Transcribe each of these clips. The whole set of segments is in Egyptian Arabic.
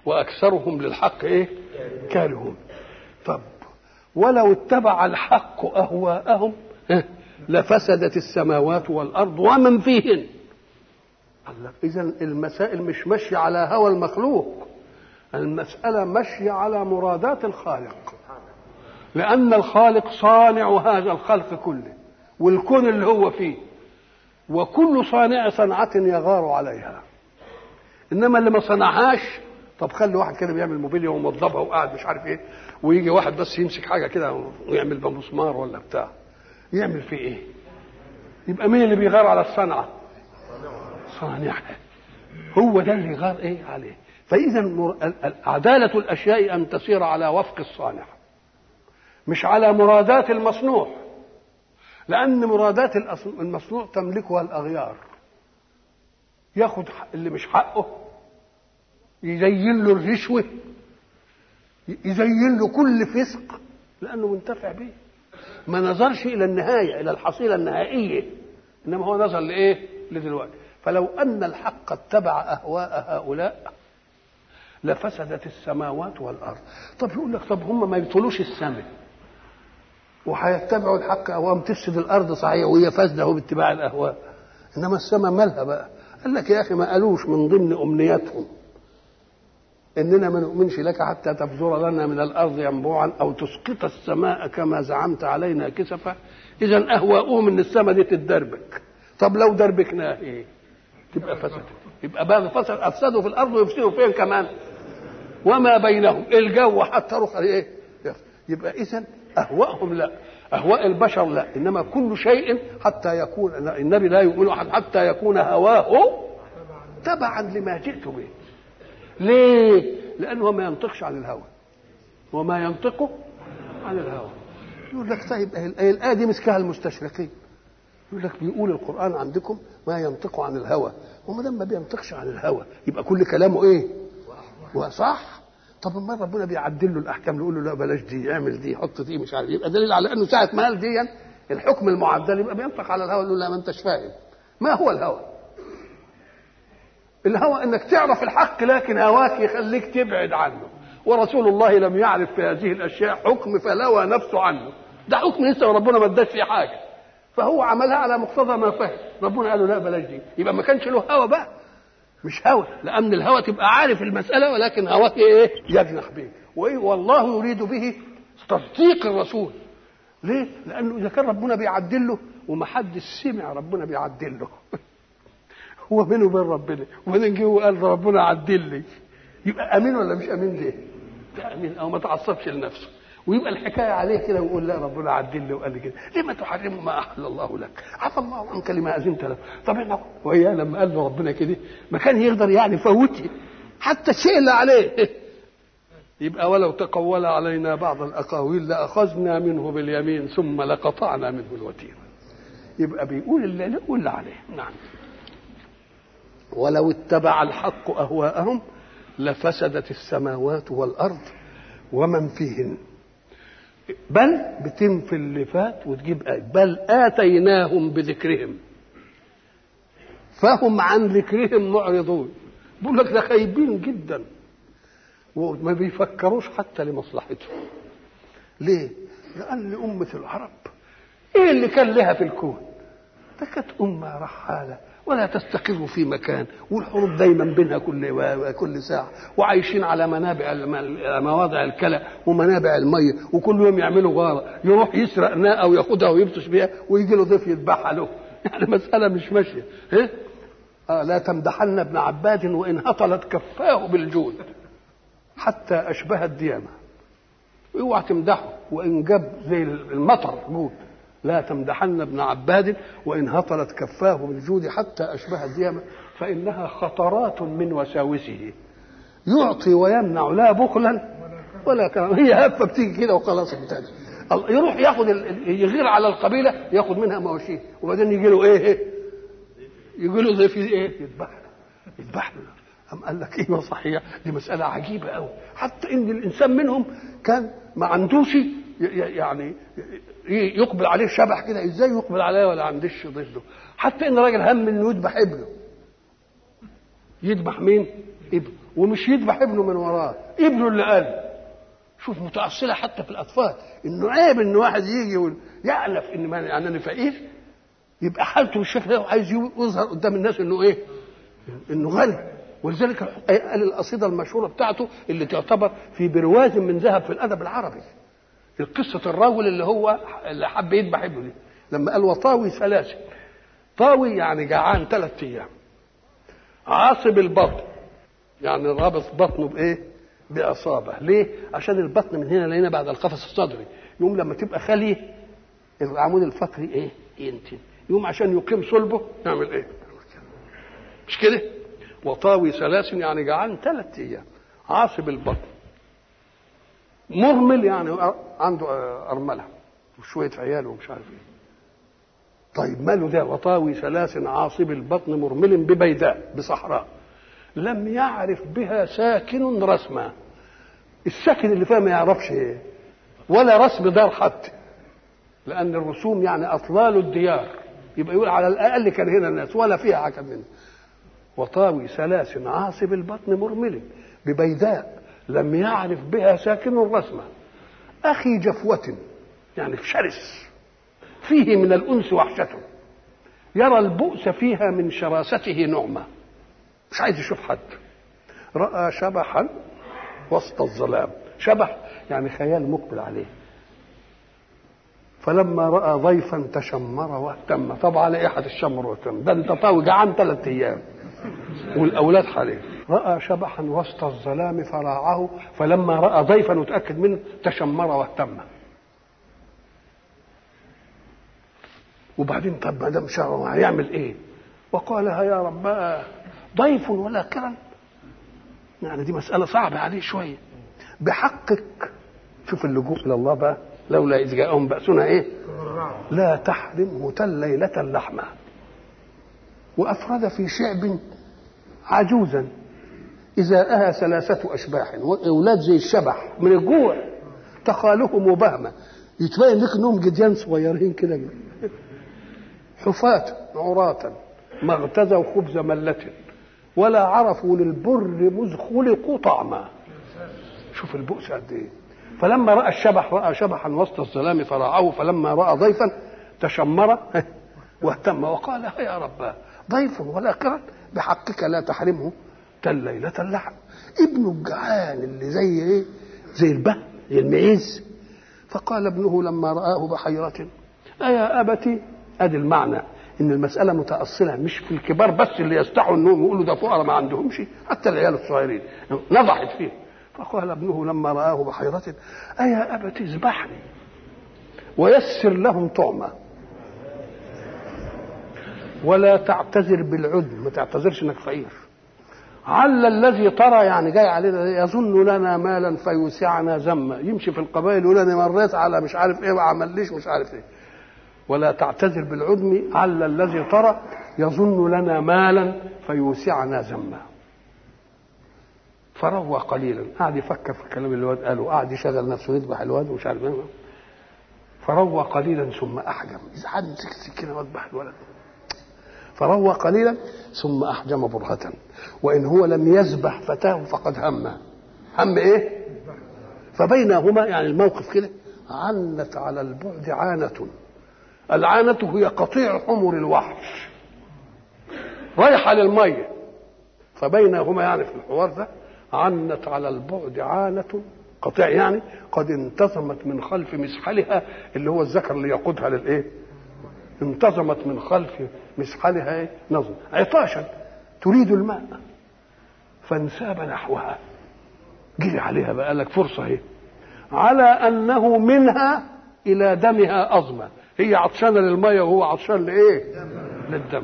واكثرهم للحق ايه كارهون طب ولو اتبع الحق اهواءهم لفسدت السماوات والارض ومن فيهن اذا المسائل مش ماشيه على هوى المخلوق المساله ماشيه على مرادات الخالق لان الخالق صانع هذا الخلق كله والكون اللي هو فيه وكل صانع صنعه يغار عليها انما اللي ما صنعهاش طب خلي واحد كده بيعمل موبيليا وموظفها وقاعد مش عارف ايه ويجي واحد بس يمسك حاجه كده ويعمل بمسمار ولا بتاع يعمل فيه ايه يبقى مين اللي بيغار على الصنعه صانعها هو ده اللي غار ايه عليه فاذا عداله الاشياء ان تسير على وفق الصانع مش على مرادات المصنوع لان مرادات المصنوع تملكها الاغيار ياخد اللي مش حقه يزين له الرشوه يزين له كل فسق لانه منتفع به ما نظرش الى النهايه الى الحصيله النهائيه انما هو نظر لايه لدلوقتي فلو ان الحق اتبع اهواء هؤلاء لفسدت السماوات والارض طب يقول لك طب هم ما يبطلوش السماء وهيتبعوا الحق اهواءهم تفسد الارض صحيح وهي فاسده باتباع الاهواء انما السماء مالها بقى قال لك يا اخي ما قالوش من ضمن امنياتهم اننا ما نؤمنش لك حتى تفجر لنا من الارض ينبوعا او تسقط السماء كما زعمت علينا كسفا اذا اهواؤهم ان السماء دي تتدربك طب لو دربكناها ايه تبقى فسدت يبقى بقى فسد افسدوا في الارض ويفسدوا فين كمان وما بينهم الجو حتى رخى ايه يبقى اذا اهواءهم لا اهواء البشر لا انما كل شيء حتى يكون النبي لا يؤمن احد حتى يكون هواه تبعا لما جئت به ليه لانه ما ينطقش عن الهوى وما ينطق عن الهوى يقول لك طيب الايه دي مسكها المستشرقين يقول لك بيقول القران عندكم ما ينطق عن الهوى وما دام ما بينطقش عن الهوى يبقى كل كلامه ايه وصح طب ما ربنا بيعدل له الاحكام يقول له لا بلاش دي اعمل دي حط دي مش عارف يبقى دليل على انه ساعه ما قال دي الحكم المعدل يبقى بينطق على الهوى يقول لا ما انتش فاهم ما هو الهوى الهوى انك تعرف الحق لكن هواك يخليك تبعد عنه ورسول الله لم يعرف في هذه الاشياء حكم فلوى نفسه عنه ده حكم لسه وربنا ما اداش فيه حاجه فهو عملها على مقتضى ما فهم ربنا قال له لا بلاش دي يبقى ما كانش له هوى بقى مش هوى لان الهوى تبقى عارف المساله ولكن هواك ايه يجنح به وايه والله يريد به تصديق الرسول ليه لانه اذا كان ربنا بيعدل له ومحدش سمع ربنا بيعدل له هو بينه وبين ربنا وبعدين جه وقال ربنا عدل لي يبقى امين ولا مش امين ليه؟ ده امين او ما تعصبش لنفسه ويبقى الحكايه عليه كده ويقول لا ربنا عدل لي وقال لي كده ليه ما تحرم ما احل الله لك عفى الله عنك لما اذنت له طب احنا وياه لما قال له ربنا كده ما كان يقدر يعني يفوتني حتى الشيء اللي عليه يبقى ولو تقول علينا بعض الاقاويل لاخذنا منه باليمين ثم لقطعنا منه الوتين يبقى بيقول اللي له واللي عليه نعم ولو اتبع الحق اهواءهم لفسدت السماوات والارض ومن فيهن بل بتنفي اللي فات وتجيب آية بل آتيناهم بذكرهم فهم عن ذكرهم معرضون بيقول لك ده خايبين جدا وما بيفكروش حتى لمصلحتهم ليه؟ لأن أمة العرب إيه اللي كان لها في الكون؟ ده كانت أمة رحالة ولا تستقر في مكان والحروب دايما بينها كل كل ساعه وعايشين على منابع مواضع الكلى ومنابع الميه وكل يوم يعملوا غاره يروح يسرق ناقه وياخدها ويبطش بيها ويجي له ضيف يذبحها له يعني مساله مش ماشيه ها آه لا تمدحن ابن عباد وان هطلت كفاه بالجود حتى اشبه الديامه اوعى تمدحه وان جاب زي المطر جود لا تمدحن ابن عباد وإن هطلت كفاه بالجود حتى أشبه الديامة فإنها خطرات من وساوسه يعطي ويمنع لا بخلا ولا كلام هي هفة بتيجي كده وخلاص انتهت يروح ياخد يغير على القبيلة ياخد منها مواشيه وبعدين يجي له ايه يجي له زي في ايه يذبح يذبح له أم قال لك ايوه صحيح دي مسألة عجيبة قوي حتى ان الانسان منهم كان ما عندوش يعني يقبل عليه شبح كده ازاي يقبل عليه ولا عندش ضده حتى ان راجل هم انه يذبح ابنه يذبح مين ابنه ومش يذبح ابنه من وراه ابنه اللي قال شوف متأصلة حتى في الأطفال إنه عيب إن واحد يجي يقول يعلف إن ما يعني أنا فقير يبقى حالته بالشكل ده وعايز يظهر قدام الناس إنه إيه؟ إنه غني ولذلك قال القصيدة المشهورة بتاعته اللي تعتبر في برواز من ذهب في الأدب العربي القصة الرجل اللي هو اللي حب يذبح ابنه دي لما قال وطاوي سلاسل طاوي يعني جعان ثلاث أيام عاصب البطن يعني رابط بطنه بايه بعصابه ليه عشان البطن من هنا لهنا بعد القفص الصدري يوم لما تبقى خاليه العمود الفقري ايه ينتن يوم عشان يقيم صلبه يعمل ايه مش كده وطاوي سلاسل يعني جعان ثلاث ايام عاصب البطن مرمل يعني عنده ارمله وشويه عيال ومش عارف ايه طيب ماله ده وطاوي سلاسل عاصب البطن مرمل ببيداء بصحراء لم يعرف بها ساكن رسما الساكن اللي فيها ما يعرفش ايه ولا رسم دار حتى لان الرسوم يعني اطلال الديار يبقى يقول على الاقل كان هنا الناس ولا فيها حاجه منه وطاوي سلاس عاصب البطن مرمل ببيداء لم يعرف بها ساكن رسما اخي جفوه يعني في شرس فيه من الانس وحشته يرى البؤس فيها من شراسته نعمه مش عايز يشوف حد راى شبحا وسط الظلام شبح يعني خيال مقبل عليه فلما راى ضيفا تشمر واهتم طبعا على ايه الشمر واهتم ده انت طاوي جعان ثلاث ايام والاولاد حواليه راى شبحا وسط الظلام فراعه فلما راى ضيفا وتاكد منه تشمر واهتم وبعدين طب ما دام شهر هيعمل ايه وقال يا رب ضيف ولا كرم يعني دي مسألة صعبة عليه شوية بحقك شوف اللجوء إلى الله بقى لولا إذ جاءهم بأسنا إيه لا تحرمه تل ليلة اللحمة وأفرد في شعب عجوزا إذا أها ثلاثة أشباح وأولاد زي الشبح من الجوع تخالهم وبهمة يتبين لك إنهم جديان صغيرين كده حفاة عراة ما اغتزوا خبز ملة ولا عرفوا للبر مذ خلقوا طعما شوف البؤس قد ايه فلما راى الشبح راى شبحا وسط الظلام فراعه فلما راى ضيفا تشمر واهتم وقال يا رب ضيف ولا كرم بحقك لا تحرمه تل ليلة اللحم ابنه الجعان اللي زي ايه زي البه زي المعيز فقال ابنه لما رآه بحيرة أيا أبتي أدي المعنى ان المساله متاصله مش في الكبار بس اللي يستحوا انهم يقولوا ده فقراء ما عندهمش حتى العيال الصغيرين نضحت فيه فقال ابنه لما رآه بحيرة أيا أبت اذبحني ويسر لهم طعمة ولا تعتذر بالعدل ما تعتذرش انك فقير عل الذي ترى يعني جاي علينا يظن لنا مالا فيوسعنا ذما يمشي في القبائل يقول انا مريت على مش عارف ايه وعمل ليش مش عارف ايه ولا تعتذر بالعدم عل الذي ترى يظن لنا مالا فيوسعنا ذما فروى قليلا قعد يفكر في الكلام اللي الواد قاله قعد يشغل نفسه يذبح الواد ومش عارف ايه فروى قليلا ثم احجم اذا حد مسك السكينه واذبح الولد فروى قليلا ثم احجم برهة وان هو لم يذبح فتاه فقد هم هم ايه فبينهما يعني الموقف كده عنت على البعد عانة العانة هي قطيع حمر الوحش رايحة للمية فبينهما يعني في الحوار ده عنت على البعد عانة قطيع يعني قد انتظمت من خلف مسحلها اللي هو الذكر اللي يقودها للايه؟ انتظمت من خلف مسحلها ايه؟ نظم عطاشا تريد الماء فانساب نحوها جري عليها بقى لك فرصه اهي على انه منها الى دمها اظمى هي عطشانه للميه وهو عطشان لايه؟ للدم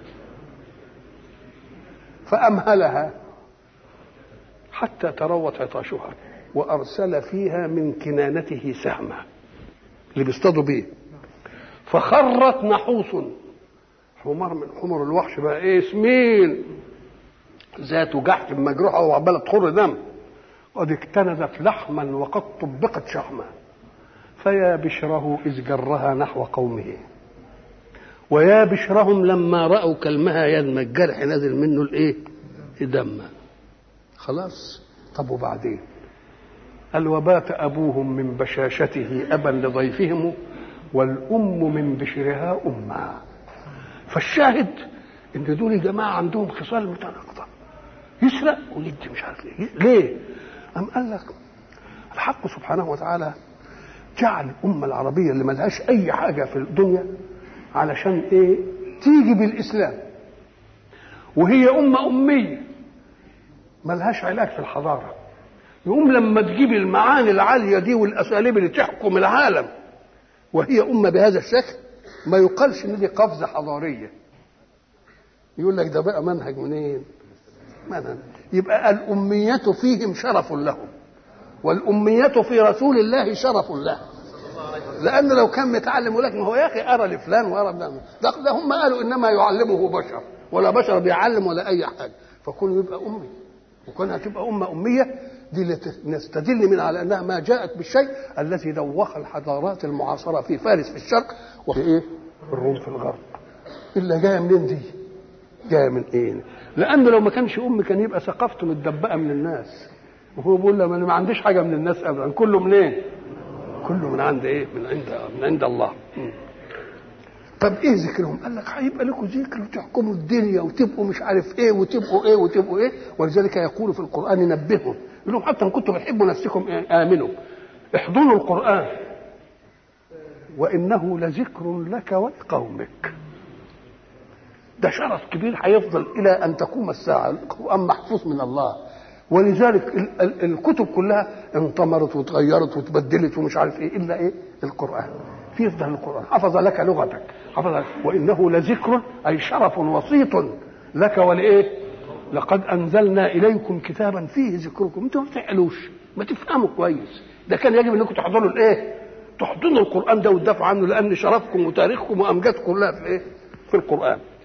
فامهلها حتى تروت عطاشها وارسل فيها من كنانته سهما اللي بيصطادوا بيه فخرت نحوس حمار من حمر الوحش بقى ايه سمين ذات جحش مجروحه وعماله تخر دم قد اكتنزت لحما وقد طبقت شحما فيا بشره اذ جرها نحو قومه ويا بشرهم لما راوا كلمها يدمى الجرح نازل منه الايه دم خلاص طب وبعدين قال وبات أبوهم من بشاشته أبا لضيفهم والأم من بشرها أما فالشاهد إن دول جماعة عندهم خصال متناقضة يسرق ويدي مش عارف ليه ليه؟ أم قال لك الحق سبحانه وتعالى جعل الأمة العربية اللي ملهاش أي حاجة في الدنيا علشان إيه؟ تيجي بالإسلام وهي أمة أمية ملهاش علاج في الحضارة يقوم لما تجيب المعاني العالية دي والأساليب اللي تحكم العالم وهي أمة بهذا الشكل ما يقالش إن دي قفزة حضارية يقول لك ده بقى منهج منين؟ منهج يبقى الأمية فيهم شرف لهم والأمية في رسول الله شرف له لأن لو كان متعلم يقول لك ما هو يا أخي أرى لفلان وأرى ده ده هم قالوا إنما يعلمه بشر ولا بشر بيعلم ولا أي حاجة فكون يبقى أمي وكونها تبقى أمة أمية دي اللي نستدل من على أنها ما جاءت بالشيء الذي دوخ الحضارات المعاصرة في فارس في الشرق وفي إيه؟ الروم في الغرب إلا جاية منين دي؟ جاية من إيه؟ لأنه لو ما كانش أم كان يبقى ثقافته متدبقة من الناس وهو بيقول لهم أنا ما عنديش حاجة من الناس أبدا كله منين؟ إيه؟ كله من عند إيه؟ من عند من عند الله م. طب ايه ذكرهم؟ قال لك هيبقى لكم ذكر وتحكموا الدنيا وتبقوا مش عارف ايه وتبقوا ايه وتبقوا ايه ولذلك يقول في القران نبههم يقول لهم حتى ان كنتم بتحبوا نفسكم امنوا احضنوا القران وانه لذكر لك ولقومك ده شرف كبير هيفضل الى ان تقوم الساعه القران محفوظ من الله ولذلك الكتب كلها انطمرت وتغيرت وتبدلت ومش عارف ايه الا ايه القران يفضل القرآن حفظ لك لغتك حفظ لك وإنه لذكر أي شرف وسيط لك ولإيه لقد أنزلنا إليكم كتابا فيه ذكركم أنتم ما تعقلوش ما تفهموا كويس ده كان يجب أنكم تحضروا الإيه تحضروا القرآن ده وتدافعوا عنه لأن شرفكم وتاريخكم وأمجادكم كلها في إيه في القرآن